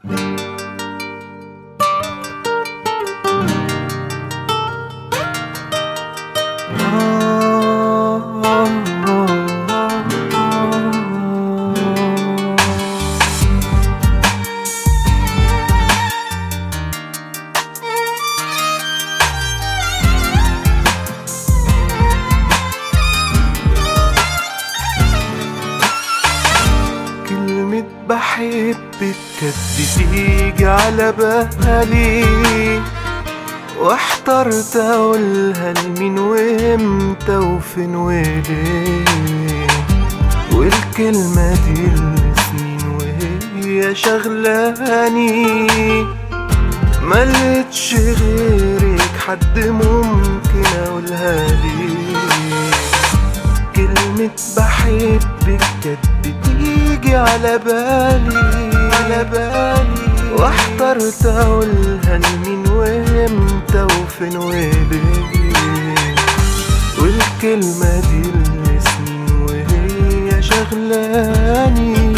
كلمة بحبك كانت بتيجي على بالي واحترت اقولها لمين وامتى وفين وليه والكلمة دي لسنين وهي شغلاني ملقتش غيرك حد ممكن اقولها ليه كلمة بحبك كانت بتيجي على بالي على بالي واحترت اقولها لمين وامتى وفين وليه والكلمة دي لسنين وهي شغلاني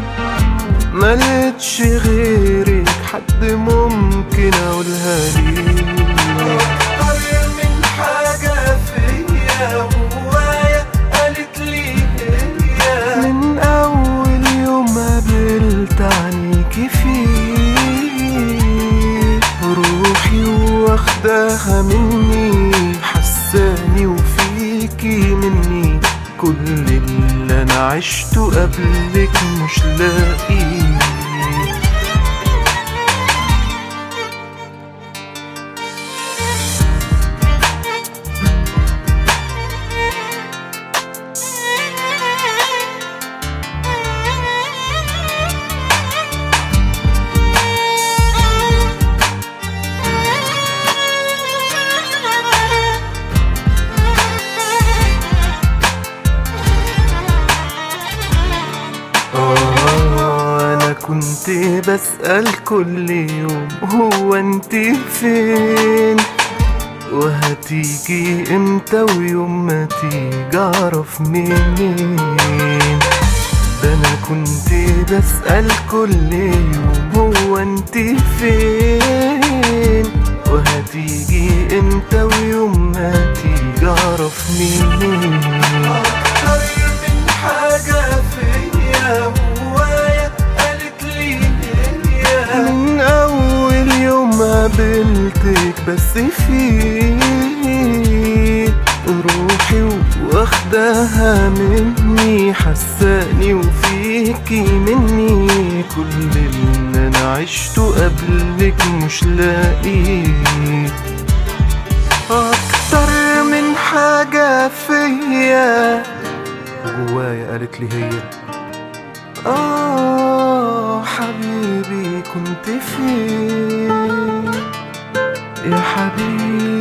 ملقتش غيرك حد ممكن اقولها ليه اكتر من حاجة فيا جوايا قالت لي هي من اول يوم قابلت عنيكي فيه روحي واخداها مني حساني وفيكي مني كل اللي انا عشته قبلك مش لاقيه آه أنا كنت بسأل كل يوم هو انت فين وهتيجي امتى ويوم ما تيجي اعرف منين ده انا كنت بسأل كل يوم هو انت فين وهتيجي امتى ويوم ما تيجي اعرف منين اكتر من حاجة فيا جوايا قالت لي هي من اول يوم قابلتك بس فيه روحي واخداها مني حساني وفيكي مني كل اللي انا عشته قبلك مش لاقيه اكتر من حاجة فيا جوايا قالت لي هي اه حبيبي كنت فين يا حبيبي